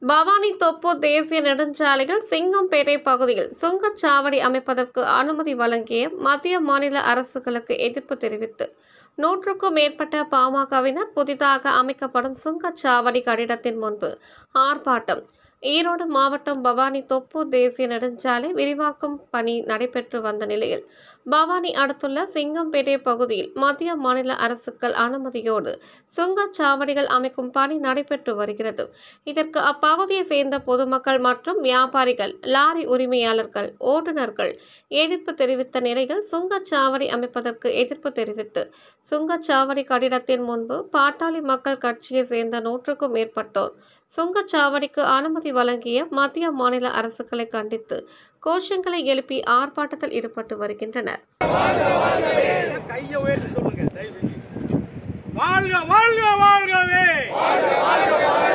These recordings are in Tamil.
பவானி தொப்பு தேசிய நெடுஞ்சாலையில் சிங்கம்பேட்டை பகுதியில் சுங்கச்சாவடி அமைப்பதற்கு அனுமதி வழங்கிய மத்திய மாநில அரசுகளுக்கு எதிர்ப்பு தெரிவித்து நூற்றுக்கும் மேற்பட்ட பாமகவினர் புதிதாக அமைக்கப்படும் சுங்கச்சாவடி கட்டிடத்தின் முன்பு ஆர்ப்பாட்டம் ஈரோடு மாவட்டம் பவானி தொப்பு தேசிய நெடுஞ்சாலை விரிவாக்கும் பணி நடைபெற்று வந்த நிலையில் பவானி அடுத்துள்ள சிங்கம்பேட்டை பகுதியில் மத்திய மாநில அரசுகள் அனுமதியோடு சுங்கச்சாவடிகள் அமைக்கும் பணி நடைபெற்று வருகிறது இதற்கு அப்பகுதியை சேர்ந்த பொதுமக்கள் மற்றும் வியாபாரிகள் லாரி உரிமையாளர்கள் ஓட்டுநர்கள் எதிர்ப்பு தெரிவித்த நிலையில் சுங்கச்சாவடி அமைப்பதற்கு எதிர்ப்பு தெரிவித்து சுங்கச்சாவடி கட்டிடத்தின் முன்பு பாட்டாளி மக்கள் கட்சியை சேர்ந்த நூற்றுக்கும் மேற்பட்டோர் சுங்கச்சாவடிக்கு அனுமதி வழங்கிய மத்திய மாநில அரசுகளை கண்டித்து கோஷங்களை எழுப்பி ஆர்ப்பாட்டத்தில் ஈடுபட்டு வருகின்றனர் கையை உயர்த்தி சொல்லுங்க தயவு செஞ்சு வாழ்க வாழ்க வாழ்கவே வாழ்க வாழ்க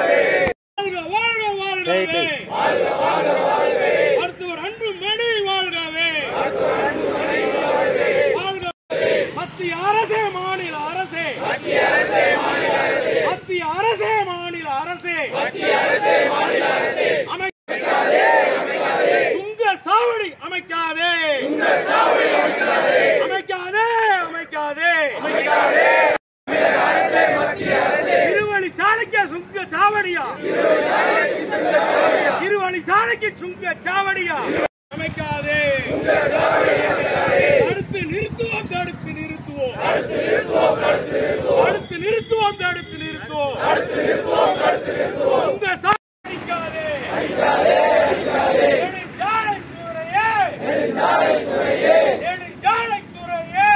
வாழ்கவே மருத்துவர் அன்பு மணி வாழ்கவே வாழ்க மத்திய அரசே மாநில அரசே மத்திய அரசே மாநில அரசே அமைக்காதே சுங்க சாவடி அமைக்காதே அமைக்காதே அமைக்காதே இருவழி சாலைக்கு சுங்க சாவடியா இருவழி சாலைக்கு சுங்க சாவடியா அமைக்காதே தடுத்து நிறுத்துவோம் தடுத்து நிறுத்துவோம் தடுத்து நிறுத்துவோம் தடுத்து நிறுத்துவோம் சுங்க சாவடிக்காதே நெடுஞ்சாலைத்துறையே நெடுஞ்சாலைத்துறையே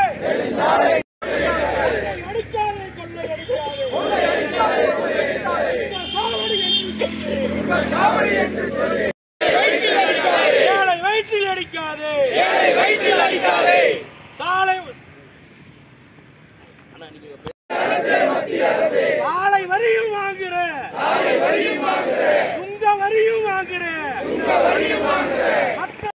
அடிக்காதே கொள்ளையடிக்காதே இந்த சாவடி என்று சொல்லு. ஏழை வயிற்றில் அடிக்காதே சாலை அண்ணா, நீங்க சாலை வரியும் வாங்குற சுங்க வரியும் வாங்குற